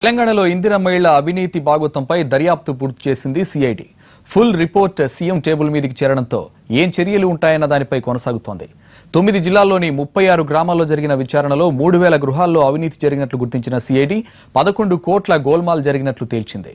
తెలంగాణలో ఇందిరమ్మ ఇళ్ల అవినీతి భాగోతంపై దర్యాప్తు పూర్తి చేసింది CID full report CM table మీదకి చేరడంతో ఏం చర్యలు ఉంటాయన్న దానిపై కొనసాగుతోంది తొమ్మిది జిల్లాల్లోని ముప్పై ఆరు గ్రామాల్లో జరిగిన విచారణలో మూడు వేల గృహాల్లో అవినీతి జరిగినట్లు గుర్తించిన సిఐడి పదకొండు కోట్ల గోల్మాల్ జరిగినట్లు తేల్చింది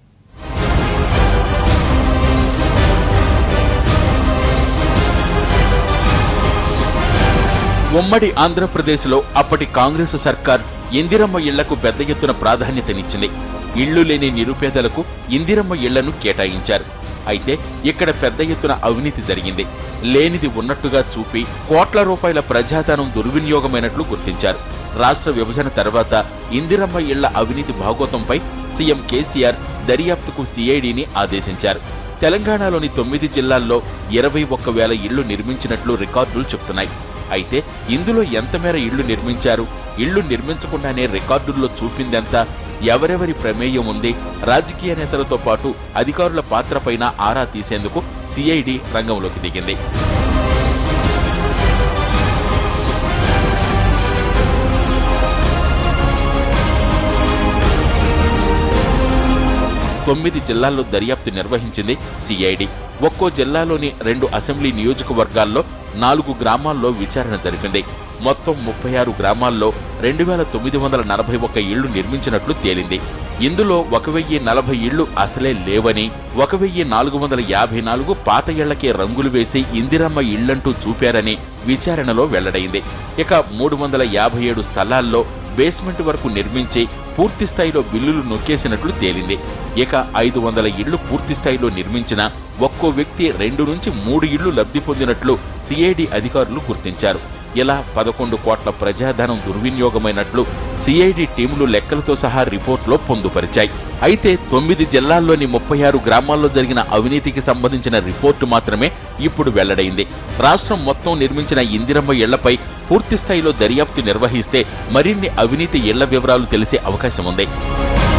ఉమ్మడి ఆంధ్రప్రదేశ్లో అప్పటి కాంగ్రెస్ సర్కార్ ఇందిరమ్మ ఇళ్లకు పెద్ద ఎత్తున ప్రాధాన్యతనిచ్చింది ఇళ్లు లేని నిరుపేదలకు ఇందిరమ్మ ఇళ్లను కేటాయించారు అయితే ఇక్కడ పెద్ద ఎత్తున అవినీతి జరిగింది లేనిది ఉన్నట్టుగా చూపి కోట్ల రూపాయల ప్రజాధనం దుర్వినియోగమైనట్లు గుర్తించారు రాష్ట్ర విభజన తర్వాత ఇందిరమ్మ ఇళ్ల అవినీతి భాగోతంపై సీఎం కేసీఆర్ దర్యాప్తుకు సిఐడిని ఆదేశించారు తెలంగాణలోని తొమ్మిది జిల్లాల్లో ఇరవై ఒక్క వేల ఇళ్లు నిర్మించినట్లు రికార్డులు చెప్తున్నాయి అయితే ఇందులో ఎంత మేర ఇళ్లు నిర్మించారు ఇళ్లు నిర్మించకుండానే రికార్డుల్లో చూపిందెంత ఎవరెవరి ప్రమేయం ఉంది రాజకీయ నేతలతో పాటు అధికారుల పాత్రపైన ఆరా తీసేందుకు సిఐడి రంగంలోకి దిగింది తొమ్మిది జిల్లాల్లో దర్యాప్తు నిర్వహించింది సిఐడి ఒక్కో జిల్లాలోని రెండు అసెంబ్లీ నియోజకవర్గాల్లో నాలుగు గ్రామాల్లో విచారణ జరిపింది మొత్తం ముప్పై ఆరు గ్రామాల్లో రెండు వేల తొమ్మిది వందల నలభై ఒక్క ఇళ్లు నిర్మించినట్లు తేలింది ఇందులో ఒక వెయ్యి నలభై ఇళ్లు అసలే లేవని ఒక వెయ్యి నాలుగు వందల యాభై నాలుగు పాత ఇళ్లకే రంగులు వేసి ఇందిరమ్మ ఇళ్లంటూ చూపారని విచారణలో వెల్లడైంది ఇక మూడు వందల యాభై ఏడు స్థలాల్లో బేస్మెంట్ వరకు నిర్మించి పూర్తి స్థాయిలో బిల్లులు నొక్కేసినట్లు తేలింది ఇక ఐదు వందల ఇళ్లు పూర్తి స్థాయిలో నిర్మించిన ఒక్కో వ్యక్తి రెండు నుంచి మూడు ఇళ్లు లబ్ధి పొందినట్లు సిఐడి అధికారులు గుర్తించారు ఇలా పదకొండు కోట్ల ప్రజాధనం దుర్వినియోగమైనట్లు సిఐడి టీములు లెక్కలతో సహా రిపోర్టులో పొందుపరిచాయి అయితే తొమ్మిది జిల్లాల్లోని ముప్పై ఆరు గ్రామాల్లో జరిగిన అవినీతికి సంబంధించిన రిపోర్టు మాత్రమే ఇప్పుడు వెల్లడైంది రాష్ట్రం మొత్తం నిర్మించిన ఇందిరమ్మ ఇళ్లపై పూర్తి స్థాయిలో దర్యాప్తు నిర్వహిస్తే మరిన్ని అవినీతి ఇళ్ల వివరాలు తెలిసే అవకాశం ఉంది